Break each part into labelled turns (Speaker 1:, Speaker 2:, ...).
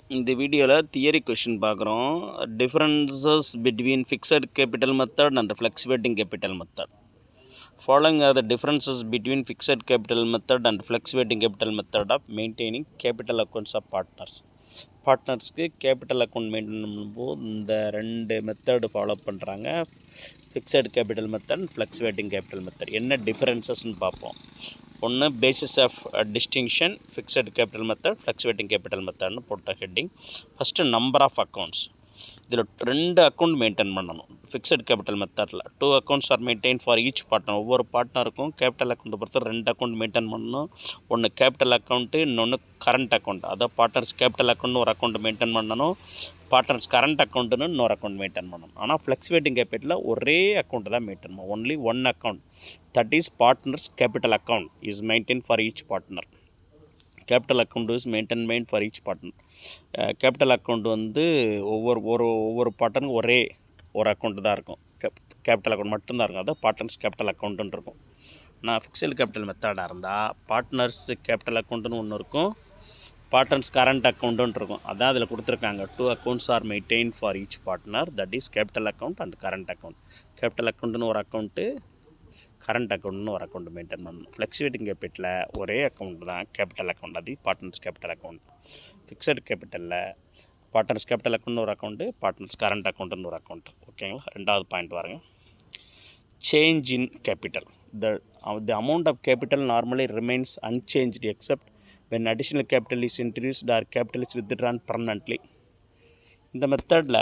Speaker 1: இந்த வீடியோவில் theory question பார்க்குறோம் differences between fixed capital method and fluctuating capital method following are the differences between fixed capital method and fluctuating capital method of maintaining capital accounts of partners பார்ட்னர்ஸ்க்கு capital account maintain பண்ணும்போது இந்த ரெண்டு method follow பண்ணுறாங்க fixed capital method fluctuating capital method என்ன டிஃப்ரென்சஸ்ன்னு பார்ப்போம் ஒன்று basis of distinction fixed capital method fluctuating capital மெத்தட்னு போட்ட heading first number of accounts இதில் ரெண்டு அக்கௌண்ட் மெயின்டைன் பண்ணணும் ஃபிக்ஸட் கேபிட்டல் மெத்தடில் two accounts are maintain for each partner ஒவ்வொரு பார்ட்னருக்கும் கேபிட்டல் அக்கௌண்ட்டை பொறுத்து ரெண்டு அக்கௌண்ட் மெயின்டைன் பண்ணணும் ஒன்று கேபிட்டல் அக்கௌண்ட்டு இன்னொன்று கரண்ட் அக்கௌண்ட் அதாவது பார்ட்னர்ஸ் கேபிட்டல் அக்கௌண்ட்னு ஒரு அக்கௌண்ட் மெயின்டைன் பண்ணணும் பார்ட்னர்ஸ் கரண்ட் அக்கௌண்ட்டுன்னு இன்னொரு அக்கௌண்ட் மெயின்டைன் பண்ணணும் ஆனால் ஃப்ளெக்ஸுவேட்டிங் கேபிட்டலில் ஒரே அக்கௌண்ட் தான் மெயின்டைன் பண்ணணும் only one account that is partners capital account is maintain for each partner capital account is maintain main for each partner capital account வந்து ஒவ்வொரு ஒரு ஒவ்வொரு பார்ட்னருக்கும் ஒரே ஒரு அக்கௌண்ட் தான் இருக்கும் கேப் கேபிட்டல் அக்கௌண்ட் மட்டும்தான் இருக்கும் அதான் பார்ட்னர்ஸ் கேபிட்டல் அக்கௌண்ட்டுன்னு இருக்கும் நான் ஃபிக்ஸல் கேபிட்டல் மெத்தடாக இருந்தால் பார்ட்னர்ஸ் கேபிட்டல் அக்கௌண்ட்டுன்னு ஒன்று இருக்கும் பார்ட்னர்ஸ் கரண்ட் அக்கௌண்ட்டுன்னு இருக்கும் அதான் அதில் கொடுத்துருக்காங்க two accounts are maintain for each partner that is capital account and current account capital அக்கௌண்ட்டுன்னு ஒரு அக்கௌண்ட்டு கரண்ட் அக்கௌண்ட்னு ஒரு அக்கௌண்ட் மெயின்டைன் பண்ணணும் ஃப்ளெக்ஸுவேட்டிங் கேபிட்டலில் ஒரே அக்கௌண்ட் தான் கேபிட்டல் அக்கௌண்ட் அது பார்ட்னர்ஸ் கேபிட்டல் அக்கௌண்ட் ஃபிக்ஸட் கேபிட்டலில் பார்ட்னர்ஸ் கேபிட்டல் அக்கௌண்ட்னு ஒரு அக்கௌண்ட்டு பார்ட்னர்ஸ் கரண்ட் அக்கௌண்ட்டுன்னு ஒரு அக்கௌண்ட் ஓகேங்களா ரெண்டாவது பாயிண்ட் பாருங்க change in capital the the amount of capital normally remains unchanged except when additional capital is introduced or capital is withdrawn permanently இந்த மெத்தடில்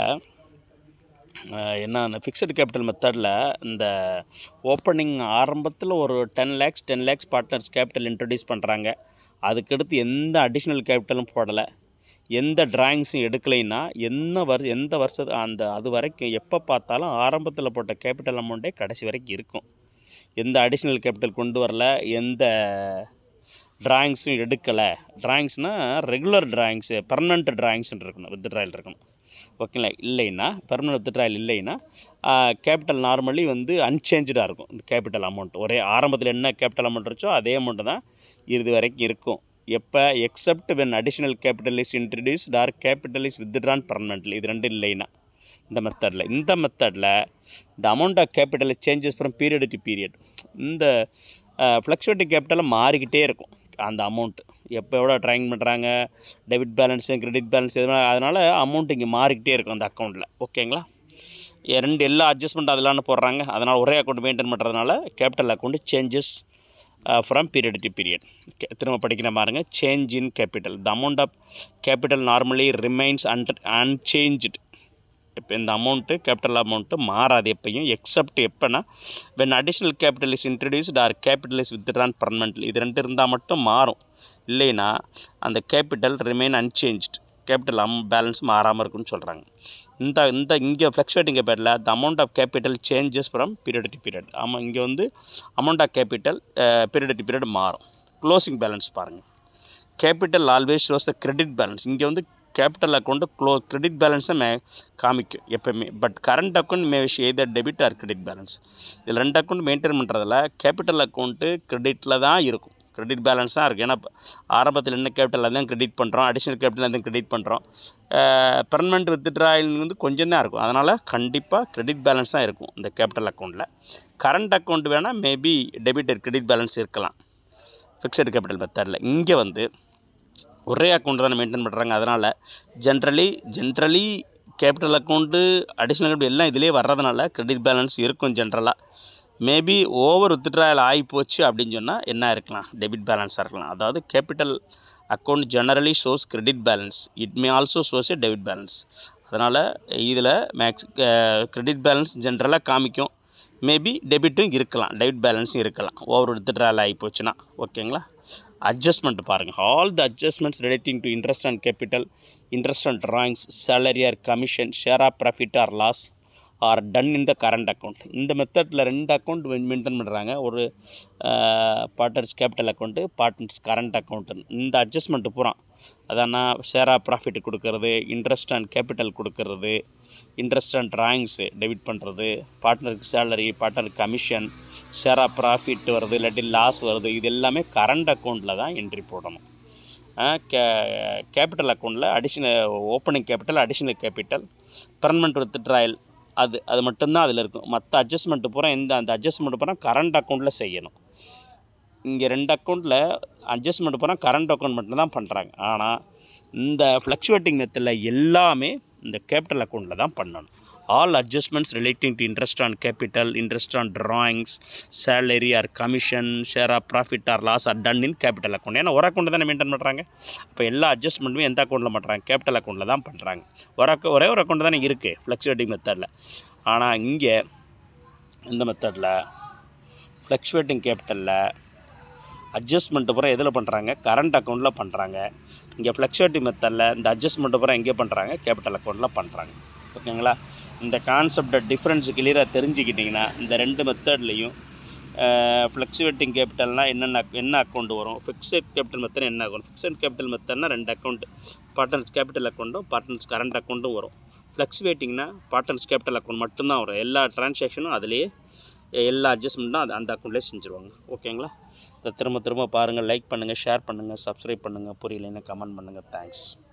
Speaker 1: என்ன ஃபிக்ஸட் கேபிட்டல் மெத்தடில் இந்த ஓப்பனிங் ஆரம்பத்தில் ஒரு ten lakhs ten lakhs partners capital introduce பண்ணுறாங்க அதுக்கடுத்து எந்த அடிஷ்னல் கேபிட்டலும் போடலை எந்த டிராயிங்ஸும் எடுக்கலைன்னா என்ன வரு எந்த வருஷத்து அந்த அது வரைக்கும் எப்போ பார்த்தாலும் ஆரம்பத்தில் போட்ட கேபிட்டல் அமௌண்ட்டே கடைசி வரைக்கும் இருக்கும் எந்த அடிஷ்னல் கேபிட்டல் கொண்டு வரல எந்த டிராயிங்ஸும் எடுக்கலை டிராயிங்ஸ்னால் ரெகுலர் டிராயிங்ஸு பர்மனண்ட் டிராயிங்ஸ்னு இருக்கணும் வித் ட்ராயல் இருக்கணும் ஓகேங்களா இல்லைன்னா பெர்மனன்ட் வித்ட்ராயல் இல்லைன்னா கேபிட்டல் நார்மலி வந்து அன்சேஞ்சாக இருக்கும் இந்த கேபிட்டல் அமௌண்ட் ஒரே ஆரம்பத்தில் என்ன கேபிட்டல் அமௌண்ட் இருச்சோ அதே அமௌண்ட்டு தான் இறுதி வரைக்கும் இருக்கும் எப்போ except when additional capital is introduced or capital is withdrawn permanently இது ரெண்டு இல்லைன்னா இந்த மெத்தடில் இந்த மெத்தடில் இந்த amount of capital changes from period to period இந்த ஃப்ளக்சுவேட்டிங் கேபிட்டலில் மாறிக்கிட்டே இருக்கும் அந்த அமௌண்ட்டு எப்போ எவ்வளோ ட்ராயிங் பண்ணுறாங்க டெபிட் பேலன்ஸு கிரெடிட் பேலன்ஸ் எதுனா அதனால் அமௌண்ட் இங்கே மாறிக்கிட்டே இருக்கும் அந்த அக்கௌண்ட்டில் ஓகேங்களா ரெண்டு எல்லா அட்ஜஸ்ட்மெண்ட் அதெல்லாம் போடுறாங்க அதனால் ஒரே அக்கௌண்ட் மெயின்டைன் பண்ணுறதுனால capital account changes from period to period திரும்ப படிக்கிற பாருங்க change in capital the amount of capital normally remains and unchanged இப்போ இந்த அமௌண்ட்டு கேபிட்டல் அமௌண்ட்டு மாறாது எப்பையும் எக்ஸப்ட் எப்போனா when additional capital is introduced or capital is withdrawn permanently இது ரெண்டு இருந்தால் மட்டும் மாறும் இல்லைன்னா அந்த capital remain unchanged capital um balance மாறாமல் இருக்குன்னு சொல்கிறாங்க இந்த இந்த இங்கே ஃப்ளக்சுவேட்டிங் கேபிட்டலில் the amount of capital changes from period to period ஆமாம் இங்கே வந்து amount of capital period to period மாறும் க்ளோசிங் பேலன்ஸ் பாருங்கள் capital always shows the credit balance இங்கே வந்து கேபிட்டல் அக்கௌண்ட்டு க்ளோ கிரெடிட் பேலன்ஸை மே காமிக்கும் எப்போயுமே but current account may show either debit or credit balance இதில் ரெண்டு அக்கௌண்ட் மெயின்டைன் பண்ணுறதுல கேபிட்டல் அக்கௌண்ட்டு கிரெடிட்டில் தான் இருக்கும் கிரெடிட் பேலன்ஸ் தான் இருக்குது ஏன்னா ஆரம்பத்தில் என்ன கேபிட்டல் தான் கிரெடிட் பண்ணுறோம் அடிஷ்னல் கேபிட்டல் தான் கிரெடிட் பண்ணுறோம் பெர்மனெண்ட் வித்ட்ராயல் வந்து கொஞ்சம் தான் இருக்கும் அதனால் கண்டிப்பாக கிரெடிட் பேலன்ஸ் தான் இருக்கும் இந்த கேபிட்டல் அக்கௌண்ட்டில் கரண்ட் அக்கௌண்ட் வேணால் மேபி டெபிட் கிரெடிட் பேலன்ஸ் இருக்கலாம் ஃபிக்ஸட் கேபிட்டல் மெத்தடில் இங்கே வந்து ஒரே அக்கௌண்ட் தானே மெயின்டைன் பண்ணுறாங்க அதனால் generally generally capital account additional capital எல்லாம் இதிலே வர்றதுனால கிரெடிட் பேலன்ஸ் இருக்கும் ஜென்ரலாக மேபி ஓவர் வித்ட்ராயல் ஆகி போச்சு அப்படின்னு சொன்னால் என்ன இருக்கலாம் டெபிட் பேலன்ஸாக இருக்கலாம் அதாவது capital account generally shows credit balance it may also shows a debit balance அதனால் இதில் மேக்ஸ் கிரெடிட் பேலன்ஸ் ஜென்ரலாக காமிக்கும் மேபி டெபிட்டும் இருக்கலாம் டெபிட் பேலன்ஸும் இருக்கலாம் ஓவர் வித்ட்ராயல் ஆகி போச்சுன்னா ஓகேங்களா அட்ஜஸ்ட்மெண்ட் பாருங்கள் all the adjustments relating to interest and capital interest and drawings salary or commission share of profit or loss or done in the current account இந்த மெத்தடில் ரெண்டு அக்கௌண்ட் மெயின்டைன் பண்ணுறாங்க ஒரு partners capital account partners current account இந்த adjustment பூரா அதானா share of profit கொடுக்கறது interest and capital கொடுக்கறது இன்ட்ரெஸ்ட் அண்ட் ட்ராயிங்ஸு டெபிட் பண்ணுறது பார்ட்னருக்கு சேலரி பார்ட்னருக்கு கமிஷன் ஷேர் ஆஃப் ப்ராஃபிட் வருது இல்லாட்டி லாஸ் வருது இது எல்லாமே கரண்ட் அக்கௌண்ட்டில் தான் என்ட்ரி போடணும் கே கேபிட்டல் அக்கௌண்ட்டில் additional opening capital additional capital permanent withdrawal அது அது மட்டும்தான் அதில் இருக்கும் மற்ற அட்ஜஸ்ட்மெண்ட்டு பூரா எந்த அந்த அட்ஜஸ்ட்மெண்ட் பூரா கரண்ட் அக்கௌண்ட்டில் செய்யணும் இங்கே ரெண்டு அக்கௌண்ட்டில் அட்ஜஸ்ட்மெண்ட் பூரா கரண்ட் அக்கௌண்ட் மட்டும் தான் பண்ணுறாங்க ஆனால் இந்த ஃப்ளக்சுவேட்டிங் மெத்தடில் எல்லாமே இந்த கேபிட்டல் அக்கௌண்ட்டில் தான் பண்ணணும் all adjustments relating to interest on capital interest on drawings salary or commission share of profit or loss or done in capital account ஏன்னா ஒரு அக்கௌண்ட் தானே மெயின்டைன் பண்ணுறாங்க இப்போ எல்லா அட்ஜஸ்ட்மெண்ட்டுமே எந்த அக்கௌண்ட்டில் பண்ணுறாங்க கேபிட்டல் அக்கௌண்ட்டில் தான் பண்ணுறாங்க ஒரு அக்கௌ ஒரே ஒரு அக்கௌண்ட் தானே இருக்குது ஃப்ளக்சுவேட்டிங் மெத்தடில் ஆனால் இங்கே இந்த மெத்தடில் ஃப்ளக்சுவேட்டிங் கேபிட்டலில் அட்ஜஸ்ட்மெண்ட்டு பூரா எதில் பண்ணுறாங்க கரண்ட் அக்கௌண்ட்டில் பண்ணுறாங்க இங்கே ஃப்ளக்சுவேட்டிவ் மெத்தடில் இந்த அட்ஜஸ்ட்மெண்ட்டு பூரா எங்கே பண்ணுறாங்க கேபிட்டல் அக்கௌண்ட்டில் பண்ணுறாங்க ஓகேங்களா இந்த கான்செப்டை டிஃப்ரென்ஸ் கிளியராக தெரிஞ்சுக்கிட்டிங்கன்னா இந்த ரெண்டு மெத்தட்லேயும் ஃப்ளக்சுவேட்டிங் கேபிட்டல்னால் என்னென்ன என்ன அக்கௌண்ட் வரும் ஃபிக்ஸட் கேபிட்டல் மெத்தட் என்ன அக்கௌண்ட் ஃபிக்ஸட் கேபிட்டல் மெத்தட்னா ரெண்டு அக்கௌண்ட் பார்ட்னர்ஸ் கேபிட்டல் அக்கௌண்ட்டும் பார்ட்னர்ஸ் கரண்ட் அக்கௌண்ட்டும் வரும் ஃப்ளக்சுவேட்டிங்னா பார்ட்னர்ஸ் கேபிட்டல் அக்கௌண்ட் மட்டும்தான் வரும் எல்லா டிரான்சாக்ஷனும் அதுலேயே எல்லா அட்ஜஸ்ட்மெண்ட்டும் அது அந்த அக்கௌண்ட்லேயே செஞ்சுருவாங்க ஓகேங்களா இதை திரும்ப திரும்ப பாருங்கள் லைக் பண்ணுங்கள் ஷேர் பண்ணுங்கள் சப்ஸ்கிரைப் பண்ணுங்கள் புரியலைன்னா கமெண்ட் பண்ணுங்கள் தேங்க்ஸ்